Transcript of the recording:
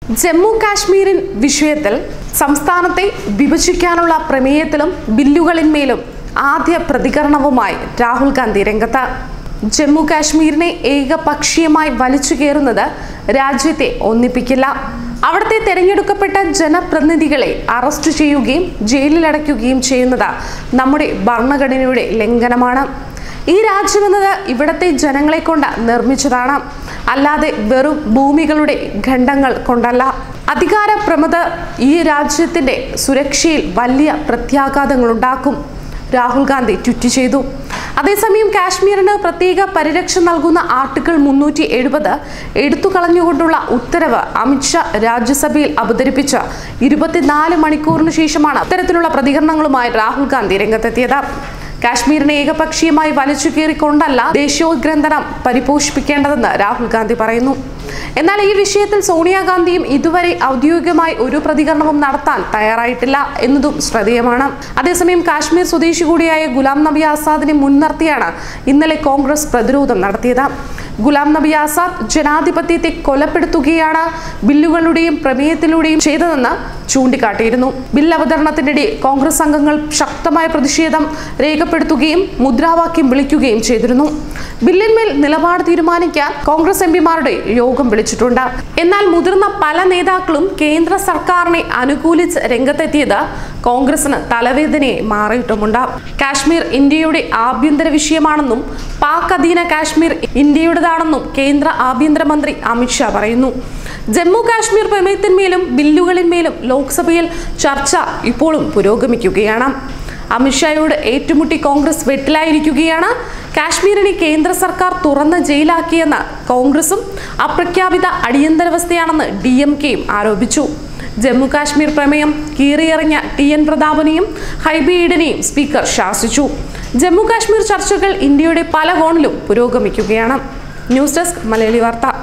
ജമ്മു കാശ്മീരിൻ വിഷയത്തിൽ സംസ്ഥാനത്തെ വിഭജിക്കാനുള്ള പ്രമേയത്തിലും ബില്ലുകളിന്മേലും ആദ്യ പ്രതികരണവുമായി രാഹുൽ ഗാന്ധി രംഗത്ത് ജമ്മു കാശ്മീരിനെ ഏകപക്ഷീയമായി വലിച്ചു കയറുന്നത് രാജ്യത്തെ ഒന്നിപ്പിക്കില്ല അവിടുത്തെ തെരഞ്ഞെടുക്കപ്പെട്ട ജനപ്രതിനിധികളെ അറസ്റ്റ് ചെയ്യുകയും ജയിലിലടയ്ക്കുകയും ചെയ്യുന്നത് നമ്മുടെ ഭരണഘടനയുടെ ലംഘനമാണ് ഈ രാജ്യമെന്നത് ഇവിടത്തെ ജനങ്ങളെ കൊണ്ട് നിർമ്മിച്ചതാണ് അല്ലാതെ വെറും ഭൂമികളുടെ ഖണ്ഡങ്ങൾ കൊണ്ടല്ല അധികാര പ്രമത ഈ രാജ്യത്തിന്റെ സുരക്ഷയിൽ വലിയ പ്രത്യാഘാതങ്ങൾ ഉണ്ടാക്കും രാഹുൽ ഗാന്ധി ട്വീറ്റ് ചെയ്തു അതേസമയം കാശ്മീരിന് പ്രത്യേക പരിരക്ഷ നൽകുന്ന ആർട്ടിക്കിൾ മുന്നൂറ്റി എഴുപത് എടുത്തു കളഞ്ഞുകൊണ്ടുള്ള ഉത്തരവ് അമിത്ഷാ രാജ്യസഭയിൽ അവതരിപ്പിച്ച ഇരുപത്തിനാല് മണിക്കൂറിന് ശേഷമാണ് ഇത്തരത്തിലുള്ള പ്രതികരണങ്ങളുമായി രാഹുൽ ഗാന്ധി രംഗത്തെത്തിയത് കാശ്മീരിനെ ഏകപക്ഷീയമായി വലിച്ചു കീറിക്കൊണ്ടല്ല ദേശീയോദ്ഗ്രന്ഥനം പരിപോഷിപ്പിക്കേണ്ടതെന്ന് രാഹുൽ ഗാന്ധി പറയുന്നു എന്നാൽ ഈ വിഷയത്തിൽ സോണിയാഗാന്ധിയും ഇതുവരെ ഔദ്യോഗികമായി ഒരു പ്രതികരണവും നടത്താൻ തയ്യാറായിട്ടില്ല എന്നതും ശ്രദ്ധേയമാണ് അതേസമയം കാശ്മീർ സ്വദേശി കൂടിയായ ഗുലാം നബി ആസാദിനെ മുൻനിർത്തിയാണ് ഇന്നലെ കോൺഗ്രസ് പ്രതിരോധം നടത്തിയത് ഗുലാം നബി ആസാദ് ജനാധിപത്യത്തെ കൊലപ്പെടുത്തുകയാണ് ബില്ലുകളുടെയും പ്രമേയത്തിലൂടെയും ചെയ്തതെന്ന് ചൂണ്ടിക്കാട്ടിയിരുന്നു ബിൽ അവതരണത്തിനിടെ കോൺഗ്രസ് അംഗങ്ങൾ ശക്തമായ പ്രതിഷേധം രേഖപ്പെടുത്തുകയും മുദ്രാവാക്യം വിളിക്കുകയും ചെയ്തിരുന്നു ബില്ലിന്മേൽ നിലപാട് തീരുമാനിക്കാൻ കോൺഗ്രസ് എംപിമാരുടെ യോഗം വിളിച്ചിട്ടുണ്ട് എന്നാൽ മുതിർന്ന പല നേതാക്കളും കേന്ദ്ര സർക്കാരിനെ അനുകൂലിച്ച് രംഗത്തെത്തിയത് കോൺഗ്രസിന് തലവേദനയെ മാറിയിട്ടുമുണ്ട് കാശ്മീർ ഇന്ത്യയുടെ ആഭ്യന്തര വിഷയമാണെന്നും പാക് അധീന കാശ്മീർ ഇന്ത്യയുടേതാണെന്നും കേന്ദ്ര ആഭ്യന്തരമന്ത്രി അമിത്ഷാ പറയുന്നു ജമ്മു കാശ്മീർ പ്രമേയത്തിന്മേലും ബില്ലുകളിന്മേലും ലോക്സഭയിൽ ചർച്ച ഇപ്പോഴും പുരോഗമിക്കുകയാണ് അമിത്ഷായോട് ഏറ്റുമുട്ടി കോൺഗ്രസ് വെട്ടിലായിരിക്കുകയാണ് കാശ്മീരിനെ കേന്ദ്ര സർക്കാർ തുറന്ന ജയിലാക്കിയെന്ന് കോൺഗ്രസും അപ്രഖ്യാപിത അടിയന്തരാവസ്ഥയാണെന്ന് ഡി എം കെയും ആരോപിച്ചു ജമ്മു കാശ്മീർ പ്രമേയം കീറിയെറിഞ്ഞ ടി എൻ പ്രതാപനെയും ഹൈബി ഈഡനെയും സ്പീക്കർ ശാസിച്ചു ജമ്മു കാശ്മീർ ചർച്ചകൾ ഇന്ത്യയുടെ പല കോണിലും പുരോഗമിക്കുകയാണ് ന്യൂസ് ഡെസ്ക് മലയാളി വാർത്ത